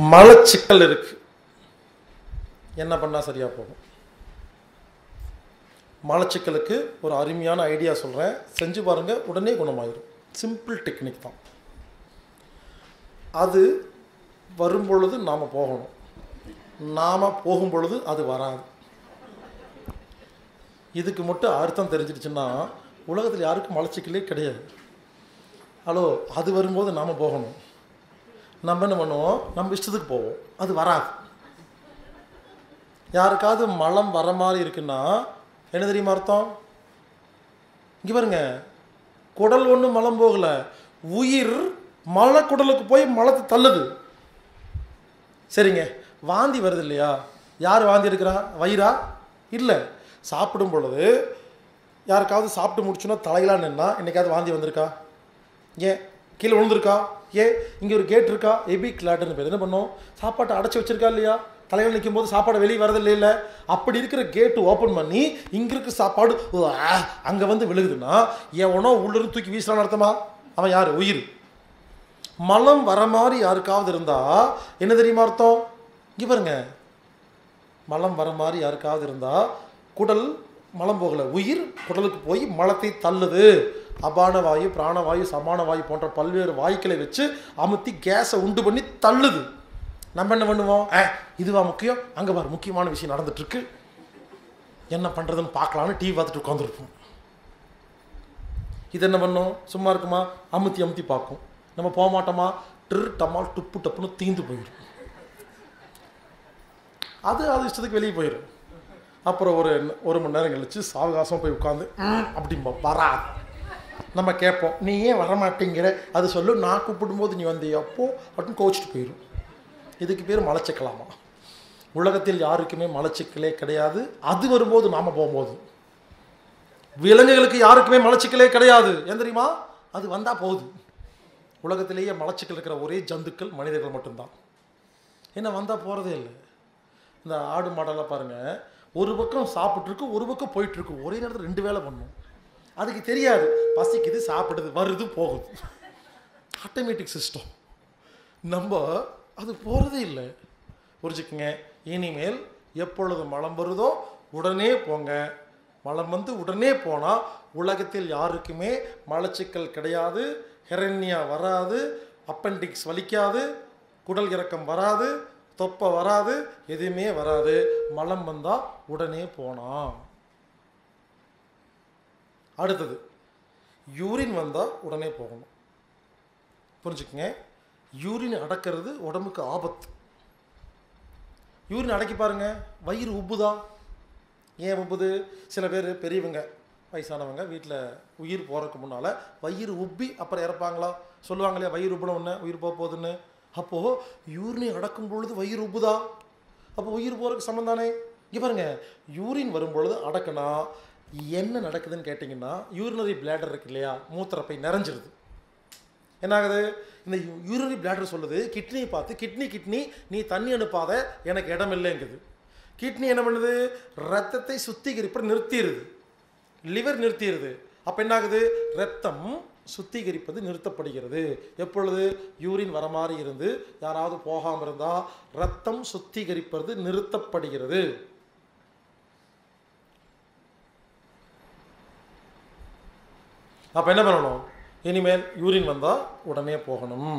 மலச்சிக்கல் இருக்கு என்ன பண்ணால் சரியாக போகும் மலச்சிக்கலுக்கு ஒரு அருமையான ஐடியா சொல்கிறேன் செஞ்சு பாருங்கள் உடனே குணமாயிடும் சிம்பிள் டெக்னிக் தான் அது வரும்பொழுது நாம் போகணும் நாம் போகும் பொழுது அது வராது இதுக்கு மட்டும் அர்த்தம் தெரிஞ்சிடுச்சுன்னா உலகத்தில் யாருக்கும் மலச்சிக்கலே கிடையாது ஹலோ அது வரும்போது நாம் போகணும் நம்ம என்ன பண்ணுவோம் நம்ம இஷ்டத்துக்கு போவோம் அது வராது யாருக்காவது மலம் வர மாதிரி இருக்குன்னா என்ன தெரியுமா அர்த்தம் இங்கே பாருங்க குடல் ஒன்றும் மலம் போகல உயிர் மலக்குடலுக்கு போய் மலத்தை தள்ளுது சரிங்க வாந்தி வருது இல்லையா யார் வாந்தி எடுக்கிறா வயிறா இல்லை சாப்பிடும் பொழுது யாருக்காவது சாப்பிட்டு முடிச்சுன்னா தலையிலாம் நின்னா என்னைக்காவது வாந்தி வந்திருக்கா ஏன் கீழே விழுந்திருக்கா ஏன் இங்கே ஒரு கேட் இருக்கா எபி கிளாட்டுன்னு பேர் என்ன பண்ணோம் சாப்பாட்டை அடைச்சி வச்சிருக்கா இல்லையா தலையில் நிற்கும் போது சாப்பாடு வெளியே வரதில்லை இல்லை அப்படி இருக்கிற கேட்டு ஓப்பன் பண்ணி இங்கே இருக்க சாப்பாடு அங்கே வந்து விழுகுதுன்னா எவனோ உள்ளிருந்து தூக்கி வீசலான்னு அர்த்தமா அவன் யார் உயிர் மலம் வர மாதிரி யாருக்காவது இருந்தா என்ன தெரியுமா அர்த்தம் இங்கே பாருங்க மலம் வர மாதிரி யாருக்காவது இருந்தா குடல் மலம் போகல உயிர் குடலுக்கு போய் மலத்தை தள்ளுது அபான வாயு பிராணவாயு சமான வாயு போன்ற பல்வேறு வாயுக்களை வச்சு அமுத்தி கேஸை உண்டு பண்ணி தள்ளுது நம்ம என்ன பண்ணுவோம் ஏ இதுவா முக்கியம் அங்கே பாரு முக்கியமான விஷயம் நடந்துட்டு இருக்கு என்ன பண்ணுறதுன்னு பார்க்கலான்னு டிவி பார்த்துட்டு உட்காந்துருப்போம் இது என்ன பண்ணும் சும்மா இருக்குமா அமுத்தி அமுத்தி பார்க்கும் நம்ம போக மாட்டோமா ட்ரு டமால் டுப்பு டப்புன்னு தீந்து போயிடும் அது அது இஷ்டத்துக்கு வெளியே போயிடும் அப்புறம் ஒரு ஒரு மணி நேரம் கழிச்சு சாவகாசம் போய் உட்காந்து அப்படிம்பா வராது நம்ம கேட்போம் நீ ஏன் வரமாட்டேங்கிற அது சொல்லு நான் கூப்பிடும்போது நீ வந்தியா அப்போ அப்படின்னு கோச்சிட்டு போயிடும் இதுக்கு பேர் மலச்சிக்கலாமா உலகத்தில் யாருக்குமே மலச்சிக்கலே கிடையாது அது வரும்போது நாம் போகும்போது விலங்குகளுக்கு யாருக்குமே மலச்சிக்கலே கிடையாது ஏன் தெரியுமா அது வந்தால் போகுது உலகத்திலேயே மலச்சிக்கல் இருக்கிற ஒரே ஜந்துக்கள் மனிதர்கள் மட்டும்தான் என்ன வந்தால் போகிறதே இல்லை இந்த ஆடு மாடெல்லாம் பாருங்கள் ஒரு பக்கம் சாப்பிட்ருக்கு ஒரு பக்கம் போயிட்டுருக்கு ஒரே நேரத்தில் ரெண்டு வேலை பண்ணும் அதுக்கு தெரியாது பசிக்குது சாப்பிடுது வருது போகுது ஆட்டோமேட்டிக் சிஸ்டம் நம்ம அது போகிறதே இல்லை புரிஞ்சுக்குங்க இனிமேல் எப்பொழுது மலம் வருதோ உடனே போங்க மலம் வந்து உடனே போனால் உலகத்தில் யாருக்குமே மலச்சிக்கல் கிடையாது ஹெரண்யா வராது அப்பெண்டிக்ஸ் வலிக்காது குடல் இறக்கம் வராது தொப்பை வராது எதுவுமே வராது மலம் வந்தால் உடனே போனால் அடுத்தது யூரின் வந்தால் உடனே போகணும் புரிஞ்சுக்குங்க யூரின் அடக்கிறது உடம்புக்கு ஆபத்து யூரின் அடக்கி பாருங்க வயிறு உப்புதா ஏன் உப்புது சில பேர் பெரியவங்க வயசானவங்க வீட்டில் உயிர் போகிறதுக்கு முன்னால் வயிறு உப்பி அப்புறம் இறப்பாங்களா சொல்லுவாங்க இல்லையா வயிறு உப்புன ஒன்று உயிர் போக போகுதுன்னு அப்போது யூரினை அடக்கும் பொழுது வயிறு உப்புதா அப்போ உயிர் போகிறதுக்கு சம்மந்தம் தானே இங்கே பாருங்க யூரின் வரும்பொழுது அடக்குனா என்ன நடக்குதுன்னு கேட்டிங்கன்னா யூரினரி பிளாடர் இருக்கு இல்லையா மூத்திரப்பை நிறைஞ்சிருது என்ன ஆகுது இந்த யூரினரி பிளாடர் சொல்லுது கிட்னியை பார்த்து கிட்னி கிட்னி நீ தண்ணி அனுப்பாத எனக்கு இடம் இல்லைங்குது கிட்னி என்ன பண்ணுது ரத்தத்தை சுத்திகரிப்ப நிறுத்திடுது லிவர் நிறுத்திடுது அப்போ என்ன ஆகுது ரத்தம் சுத்திகரிப்பது நிறுத்தப்படுகிறது எப்பொழுது யூரின் வர மாதிரி இருந்து யாராவது போகாமல் இருந்தால் ரத்தம் சுத்திகரிப்பது நிறுத்தப்படுகிறது அப்போ என்ன பண்ணணும் இனிமேல் யூரின் வந்தால் உடனே போகணும்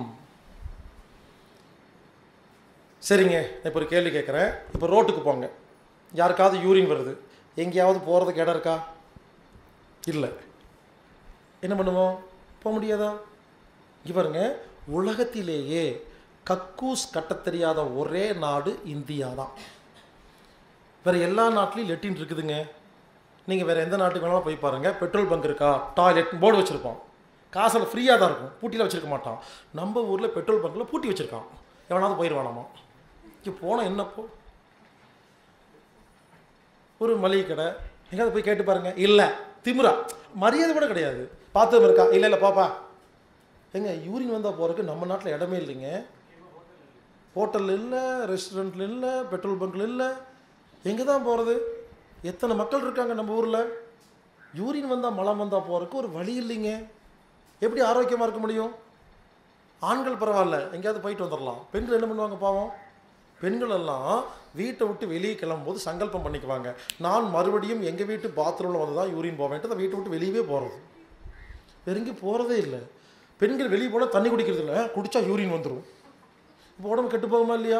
சரிங்க இப்போ ஒரு கேள்வி கேட்குறேன் இப்போ ரோட்டுக்கு போங்க யாருக்காவது யூரின் வருது எங்கேயாவது போகிறதுக்கு இடம் இருக்கா இல்லை என்ன பண்ணுவோம் போக முடியாதா இங்கே பாருங்க உலகத்திலேயே கக்கூஸ் கட்டத் தெரியாத ஒரே நாடு இந்தியா தான் வேறு எல்லா நாட்டிலையும் லெட்டின் இருக்குதுங்க நீங்கள் வேறு எந்த நாட்டுக்கு வேணாலும் போய் பாருங்கள் பெட்ரோல் பங்க் இருக்கா டாய்லெட் போர்டு வச்சுருப்போம் காசில் ஃப்ரீயாக தான் இருக்கும் பூட்டியில் வச்சுருக்க மாட்டான் நம்ம ஊரில் பெட்ரோல் பங்க்கில் பூட்டி வச்சுருக்கான் எவனாவது போயிடுவானாமா இங்கே போனால் என்னப்போ ஒரு மளிகை கடை எங்கேயாவது போய் கேட்டு பாருங்க இல்லை திமிரா மரியாதை கூட கிடையாது பார்த்தவங்க இருக்கா இல்லை இல்லை பாப்பா எங்க யூரின் வந்தால் போகிறதுக்கு நம்ம நாட்டில் இடமே இல்லைங்க ஹோட்டலில் இல்லை ரெஸ்டாரண்ட்டில் இல்லை பெட்ரோல் பங்க்கில் இல்லை எங்கே தான் போகிறது எத்தனை மக்கள் இருக்காங்க நம்ம ஊரில் யூரின் வந்தால் மலம் வந்தால் போகிறதுக்கு ஒரு வழி இல்லைங்க எப்படி ஆரோக்கியமாக இருக்க முடியும் ஆண்கள் பரவாயில்ல எங்கேயாவது போயிட்டு வந்துடலாம் பெண்கள் என்ன பண்ணுவாங்க பாவம் பெண்கள் எல்லாம் வீட்டை விட்டு வெளியே கிளம்பும்போது சங்கல்பம் பண்ணிக்குவாங்க நான் மறுபடியும் எங்கள் வீட்டு பாத்ரூமில் வந்து தான் யூரின் போவேன்ட்டு அந்த வீட்டை விட்டு வெளியவே போகிறது வெறுங்கி போகிறதே இல்லை பெண்கள் வெளியே போனால் தண்ணி குடிக்கிறது இல்லை குடித்தா யூரின் வந்துடும் இப்போ உடம்பு கெட்டு போகுமா இல்லையா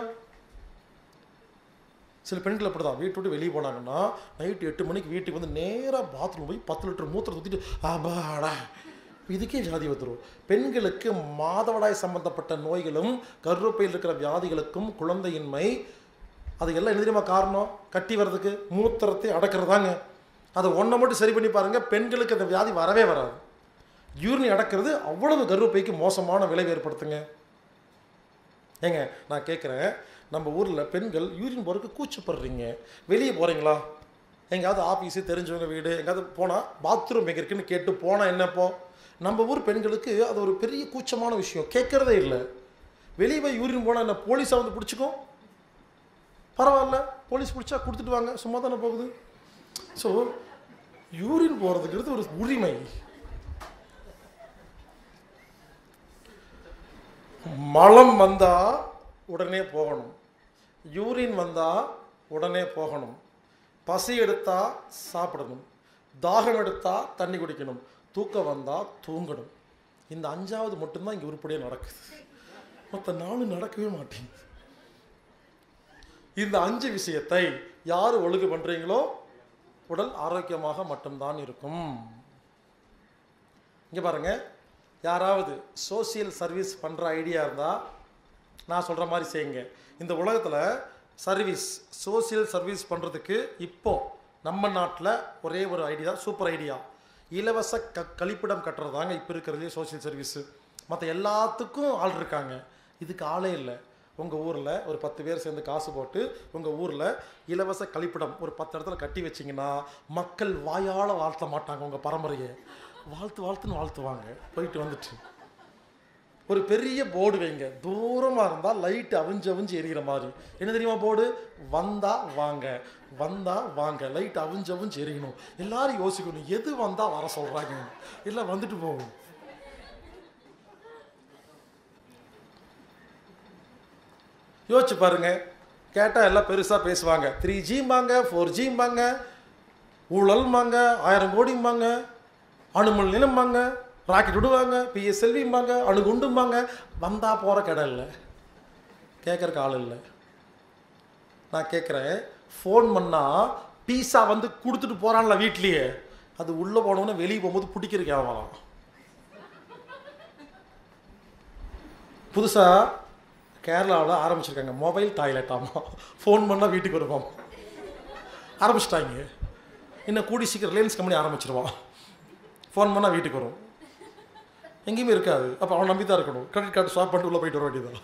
சில பெண்கள் அப்படி தான் வீட்டு விட்டு வெளியே போனாங்கன்னா நைட்டு எட்டு மணிக்கு வீட்டுக்கு வந்து நேராக பாத்ரூம் போய் பத்து லிட்டர் மூத்திரம் ஊற்றிட்டு ஆபாடா இதுக்கே வியாதி வந்துடும் பெண்களுக்கு மாதவிடாய் சம்பந்தப்பட்ட நோய்களும் கருப்பையில் இருக்கிற வியாதிகளுக்கும் குழந்தையின்மை அது எல்லாம் என்ன தெரியுமா காரணம் கட்டி வர்றதுக்கு மூத்திரத்தை அடக்கிறதாங்க அதை ஒன்றை மட்டும் சரி பண்ணி பாருங்க பெண்களுக்கு அந்த வியாதி வரவே வராது யூரின் அடக்கிறது அவ்வளவு கருப்பைக்கு மோசமான விளைவு ஏற்படுத்துங்க ஏங்க நான் கேட்குறேன் நம்ம ஊரில் பெண்கள் யூரின் போகிறதுக்கு கூச்சப்படுறீங்க வெளியே போகிறீங்களா எங்கேயாவது ஆஃபீஸு தெரிஞ்சவங்க வீடு எங்கேயாவது போனால் பாத்ரூம் எங்கே இருக்குன்னு கேட்டு போனால் என்னப்போ நம்ம ஊர் பெண்களுக்கு அது ஒரு பெரிய கூச்சமான விஷயம் கேட்குறதே இல்லை வெளியே போய் யூரின் போனால் என்ன போலீஸாக வந்து பிடிச்சிக்கும் பரவாயில்ல போலீஸ் பிடிச்சா கொடுத்துட்டு வாங்க சும்மா தானே போகுது ஸோ யூரின் போகிறதுங்கிறது ஒரு உரிமை மலம் வந்தால் உடனே போகணும் யூரின் வந்தால் உடனே போகணும் பசி எடுத்தால் சாப்பிடணும் தாகம் எடுத்தால் தண்ணி குடிக்கணும் தூக்கம் வந்தால் தூங்கணும் இந்த அஞ்சாவது மட்டும்தான் இங்கே உருப்படியாக நடக்குது மற்ற நாலு நடக்கவே மாட்டேங்குது இந்த அஞ்சு விஷயத்தை யார் ஒழுங்கு பண்ணுறீங்களோ உடல் ஆரோக்கியமாக மட்டும்தான் இருக்கும் இங்கே பாருங்க யாராவது சோசியல் சர்வீஸ் பண்ணுற ஐடியா இருந்தால் நான் சொல்கிற மாதிரி செய்யுங்க இந்த உலகத்தில் சர்வீஸ் சோசியல் சர்வீஸ் பண்ணுறதுக்கு இப்போ நம்ம நாட்டில் ஒரே ஒரு ஐடியா சூப்பர் ஐடியா இலவச க கழிப்பிடம் கட்டுறது தாங்க இப்போ இருக்கிறதுலே சோசியல் சர்வீஸு மற்ற எல்லாத்துக்கும் ஆள் இருக்காங்க இதுக்கு ஆளே இல்லை உங்கள் ஊரில் ஒரு பத்து பேர் சேர்ந்து காசு போட்டு உங்கள் ஊரில் இலவச கழிப்பிடம் ஒரு பத்து இடத்துல கட்டி வச்சிங்கன்னா மக்கள் வாயால் வாழ்த்த மாட்டாங்க உங்கள் பரம்பரையை வாழ்த்து வாழ்த்துன்னு வாழ்த்துவாங்க போயிட்டு வந்துட்டு ஒரு பெரிய போர்டு வைங்க தூரமாக இருந்தால் லைட் அவிஞ்சு அவிஞ்சு எரியிற மாதிரி என்ன தெரியுமா போர்டு வந்தா வாங்க வந்தா வாங்க லைட் அவிஞ்சு அவிஞ்சு எரியணும் எல்லாரும் யோசிக்கணும் எது வந்தா வர சொல்றாங்க இல்லை வந்துட்டு போகும் யோசிச்சு பாருங்க கேட்டால் எல்லாம் பெருசாக பேசுவாங்க த்ரீ ஜிம்பாங்க ஃபோர் ஜிம்பாங்க ஊழல்மாங்க ஆயிரம் கோடிம்பாங்க அணுமல் நிலம்பாங்க ராக்கெட் விடுவாங்க பிஎஸ்எல்விம்பாங்க அணுகுண்டும்பாங்க வந்தால் போகிற கடை இல்லை கேட்குறக்கு ஆள் இல்லை நான் கேட்குறேன் ஃபோன் பண்ணால் பீஸா வந்து கொடுத்துட்டு போகிறான்ல வீட்லேயே அது உள்ளே போனவொன்னே வெளியே போகும்போது பிடிக்கிறதுக்கு ஆகலாம் புதுசாக கேரளாவில் ஆரம்பிச்சிருக்காங்க மொபைல் டாய்லெட் ஆமாம் ஃபோன் பண்ணால் வீட்டுக்கு வருவான் ஆரம்பிச்சிட்டாங்க இன்னும் கூடி சீக்கிரம் ரிலையன்ஸ் கம்பெனி ஆரம்பிச்சிருவான் ஃபோன் பண்ணால் வீட்டுக்கு வரும் எங்கேயுமே இருக்காது அப்போ அவன் நம்பி தான் இருக்கணும் கிரெடிட் கார்டு ஸ்வாப் பண்ணிட்டு உள்ளே போயிட்டு வர வேண்டியதான்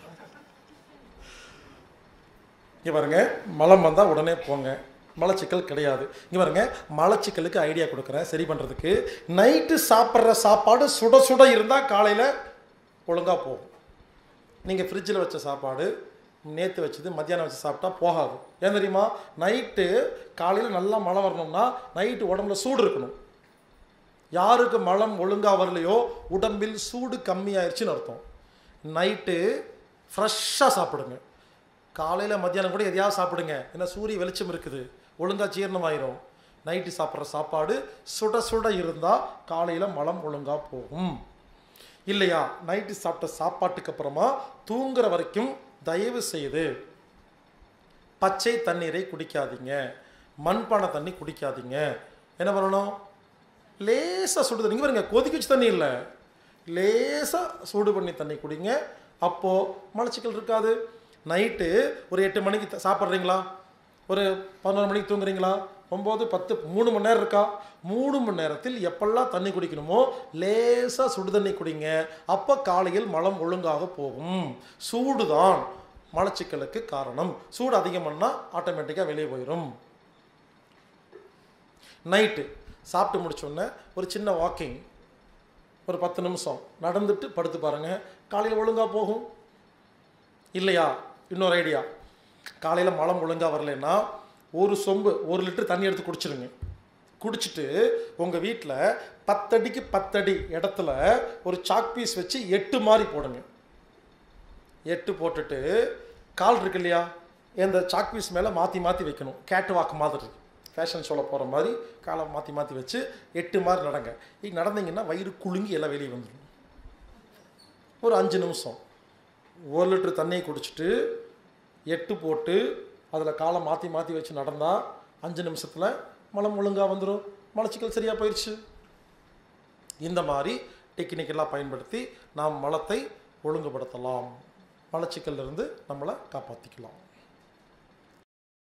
இங்கே பாருங்க மலம் வந்தால் உடனே போங்க மலச்சிக்கல் கிடையாது இங்கே பாருங்க மலச்சிக்கலுக்கு ஐடியா கொடுக்குறேன் சரி பண்ணுறதுக்கு நைட்டு சாப்பிட்ற சாப்பாடு சுட சுட இருந்தால் காலையில் ஒழுங்காக போகும் நீங்கள் ஃப்ரிட்ஜில் வச்ச சாப்பாடு நேற்று வச்சது மத்தியானம் வச்சு சாப்பிட்டா போகாது ஏன் தெரியுமா நைட்டு காலையில் நல்லா மழை வரணும்னா நைட்டு உடம்புல சூடு இருக்கணும் யாருக்கு மலம் ஒழுங்காக வரலையோ உடம்பில் சூடு கம்மியாயிருச்சுன்னு அர்த்தம் நைட்டு ஃப்ரெஷ்ஷாக சாப்பிடுங்க காலையில் மத்தியானம் கூட எதையாவது சாப்பிடுங்க ஏன்னா சூரிய வெளிச்சம் இருக்குது ஒழுங்காக ஜீரணமாயிரும் நைட்டு சாப்பிட்ற சாப்பாடு சுட சுட இருந்தால் காலையில் மலம் ஒழுங்காக போகும் இல்லையா நைட்டு சாப்பிட்ட சாப்பாட்டுக்கு அப்புறமா தூங்குற வரைக்கும் தயவு செய்து பச்சை தண்ணீரை குடிக்காதீங்க மண்பானை தண்ணி குடிக்காதீங்க என்ன பண்ணணும் லேசாக சுடு தண்ணி இங்க பாருங்க கொதிக்க வச்சு தண்ணி இல்லை லேசாக சூடு பண்ணி தண்ணி குடிங்க அப்போது மலச்சிக்கல் இருக்காது நைட்டு ஒரு எட்டு மணிக்கு த- சாப்பிட்றீங்களா ஒரு பதினோரு மணிக்கு தூங்குறீங்களா ஒம்பது பத்து மூணு மணி நேரம் இருக்கா மூணு மணி நேரத்தில் எப்பெல்லாம் தண்ணி குடிக்கணுமோ லேசாக சுடு தண்ணி குடிங்க அப்போ காலையில் மலம் ஒழுங்காக போகும் சூடு தான் மலச்சிக்கலுக்கு காரணம் சூடு அதிகம் பண்ணால் ஆட்டோமேட்டிக்காக வெளியே போயிடும் நைட்டு சாப்பிட்டு முடிச்சோடனே ஒரு சின்ன வாக்கிங் ஒரு பத்து நிமிஷம் நடந்துட்டு படுத்து பாருங்க காலையில் ஒழுங்காக போகும் இல்லையா இன்னொரு ஐடியா காலையில் மலம் ஒழுங்காக வரலைன்னா ஒரு சொம்பு ஒரு லிட்டர் தண்ணி எடுத்து குடிச்சிருங்க குடிச்சிட்டு உங்கள் வீட்டில் பத்தடிக்கு பத்தடி இடத்துல ஒரு சாக் பீஸ் வச்சு எட்டு மாதிரி போடுங்க எட்டு போட்டுட்டு கால் இருக்கு இல்லையா இந்த சாக்பீஸ் மேலே மாற்றி மாற்றி வைக்கணும் கேட்டு வாக்கு மாதிரி ஃபேஷன் ஷோவில் போகிற மாதிரி காலை மாற்றி மாற்றி வச்சு எட்டு மாதிரி நடங்க இது நடந்தீங்கன்னா வயிறு குலுங்கி எல்லாம் வெளியே வந்துடும் ஒரு அஞ்சு நிமிஷம் ஒரு லிட்டர் தண்ணியை குடிச்சிட்டு எட்டு போட்டு அதில் காலை மாற்றி மாற்றி வச்சு நடந்தால் அஞ்சு நிமிஷத்தில் மலம் ஒழுங்காக வந்துடும் மலச்சிக்கல் சரியாக போயிடுச்சு இந்த மாதிரி டெக்னிக்கெல்லாம் பயன்படுத்தி நாம் மலத்தை ஒழுங்குபடுத்தலாம் மலச்சிக்கல்லிருந்து நம்மளை காப்பாற்றிக்கலாம்